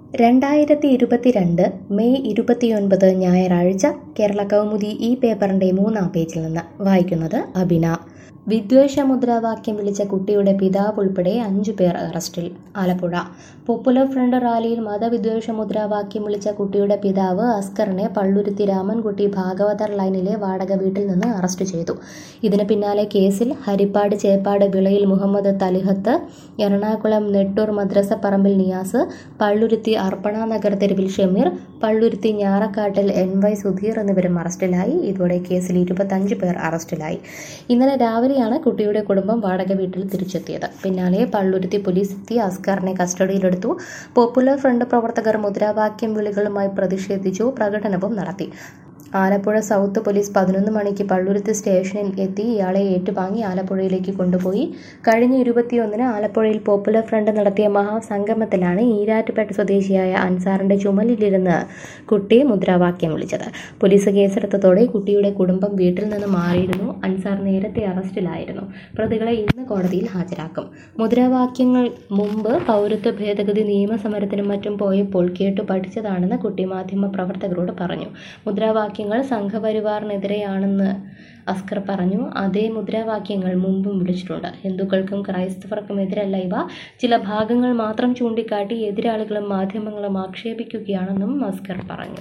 രണ്ടായിരത്തി ഇരുപത്തിരണ്ട് മെയ് ഇരുപത്തിയൊൻപത് ഞായറാഴ്ച കേരള കൗമുദി ഈ പേപ്പറിന്റെ മൂന്നാം പേജിൽ നിന്ന് വായിക്കുന്നത് അബിന വിദ്വേഷ മുദ്രാവാക്യം വിളിച്ച കുട്ടിയുടെ പിതാവ് ഉൾപ്പെടെ അഞ്ചു പേർ അറസ്റ്റിൽ ആലപ്പുഴ പോപ്പുലർ ഫ്രണ്ട് റാലിയിൽ മതവിദ്വേഷ മുദ്രാവാക്യം വിളിച്ച കുട്ടിയുടെ പിതാവ് അസ്കറിനെ പള്ളുരുത്തി രാമൻകുട്ടി ഭാഗവതർ ലൈനിലെ വാടക വീട്ടിൽ നിന്ന് അറസ്റ്റ് ചെയ്തു ഇതിന് പിന്നാലെ കേസിൽ ഹരിപ്പാട് ചേപ്പാട് വിളയിൽ മുഹമ്മദ് തലിഹത്ത് എറണാകുളം നെട്ടൂർ മദ്രസ പറമ്പിൽ നിയാസ് പള്ളുരുത്തി അർപ്പണ നഗർ തെരുവിൽ ഷമീർ പള്ളുരുത്തി ഞാറക്കാട്ടിൽ എൻ വൈ സുധീർ എന്നിവരും അറസ്റ്റിലായി ഇതോടെ കേസിൽ ഇരുപത്തഞ്ച് പേർ അറസ്റ്റിലായി ഇന്നലെ രാവിലെയാണ് കുട്ടിയുടെ കുടുംബം വാടക വീട്ടിൽ തിരിച്ചെത്തിയത് പിന്നാലെ പള്ളുരുത്തി പോലീസ് എത്തി അസ്കറിനെ കസ്റ്റഡിയിലെടുത്തു പോപ്പുലർ ഫ്രണ്ട് പ്രവർത്തകർ മുദ്രാവാക്യം വിളികളുമായി പ്രതിഷേധിച്ചു പ്രകടനവും നടത്തി ആലപ്പുഴ സൗത്ത് പോലീസ് പതിനൊന്ന് മണിക്ക് പള്ളുരുത്തി സ്റ്റേഷനിൽ എത്തി ഇയാളെ ഏറ്റുവാങ്ങി ആലപ്പുഴയിലേക്ക് കൊണ്ടുപോയി കഴിഞ്ഞ ഇരുപത്തിയൊന്നിന് ആലപ്പുഴയിൽ പോപ്പുലർ ഫ്രണ്ട് നടത്തിയ മഹാസംഗമത്തിലാണ് ഈരാറ്റുപേട്ട സ്വദേശിയായ അൻസാറിന്റെ ചുമലിലിരുന്ന് കുട്ടി മുദ്രാവാക്യം വിളിച്ചത് പോലീസ് കേസെടുത്തതോടെ കുട്ടിയുടെ കുടുംബം വീട്ടിൽ നിന്ന് മാറിയിരുന്നു അൻസാർ നേരത്തെ അറസ്റ്റിലായിരുന്നു പ്രതികളെ ഇന്ന് കോടതിയിൽ ഹാജരാക്കും മുദ്രാവാക്യങ്ങൾ മുമ്പ് പൗരത്വ ഭേദഗതി നിയമസമരത്തിനും മറ്റും പോയപ്പോൾ കേട്ടു പഠിച്ചതാണെന്ന് കുട്ടി മാധ്യമ പ്രവർത്തകരോട് പറഞ്ഞു മുദ്രാവാക്യങ്ങൾ സംഘപരിവാറിനെതിരെയാണെന്ന് അസ്കർ പറഞ്ഞു അതേ മുദ്രാവാക്യങ്ങൾ മുമ്പും വിളിച്ചിട്ടുണ്ട് ഹിന്ദുക്കൾക്കും ക്രൈസ്തവർക്കും എതിരല്ല ഇവ ചില ഭാഗങ്ങൾ മാത്രം ചൂണ്ടിക്കാട്ടി എതിരാളികളും മാധ്യമങ്ങളും ആക്ഷേപിക്കുകയാണെന്നും അസ്കർ പറഞ്ഞു